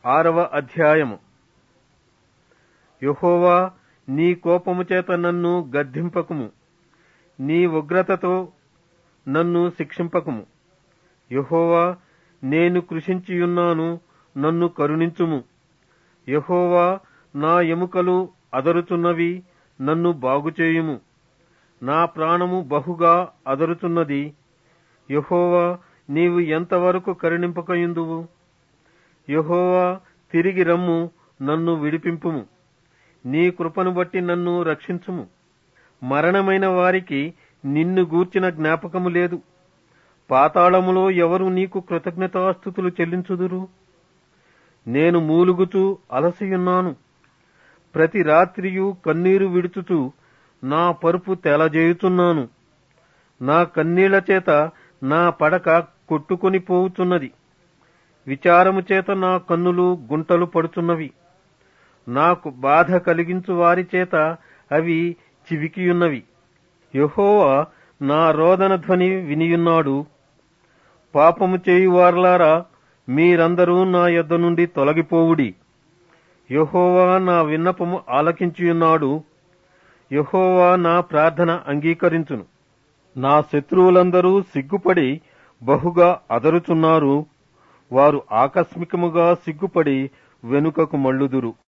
ఆరవ అధ్యాయము యెహోవా నీ కోపము చేత నన్ను గద్దింపకుము నీ ఉగ్రతతో నన్ను శిక్షింపకుము యెహోవా నేను కృషించియున్నాను నన్ను కరుణించుము యెహోవా నా ఎముకలు అదరుచున్నవి నన్ను బాగుచేయుము నా ప్రాణము బహుగా అదరుచున్నది యెహోవా నీవు ఎంతవరకు కరుణింపకయుందువు యెహోవా తిరిగి రమ్ము నన్ను విడిపింపుము నీ కృపను బట్టి నన్ను రక్షించుము మరణమైన వారికి నిన్ను గూర్చిన జ్ఞాపకము లేదు పాతాళములో ఎవరు నీకు కృతజ్ఞతాస్థుతులు చెల్లించుదురు నేను మూలుగుచూ అలసియున్నాను ప్రతి రాత్రియు కన్నీరు విడుచుచు నా పరుపు తెలజేయుచున్నాను నా కన్నీళ్ల చేత నా పడక కొట్టుకొని పోవుచున్నది విచారము చేత నా కన్నులు గుంటలు పడుచున్నవి నాకు బాధ కలిగించు వారి చేత అవి చివికియున్నవి యెహోవా నా రోదన ధ్వని వినియున్నాడు పాపము చేయువార్లారా మీరందరూ నా యొద్ద నుండి తొలగిపోవుడి యెహోవా నా విన్నపము ఆలకించియున్నాడు యెహోవా నా ప్రార్థన అంగీకరించును నా శత్రువులందరూ సిగ్గుపడి బహుగా అదరుచున్నారు వారు ఆకస్మికముగా సిగ్గుపడి వెనుకకు మళ్ళుదురు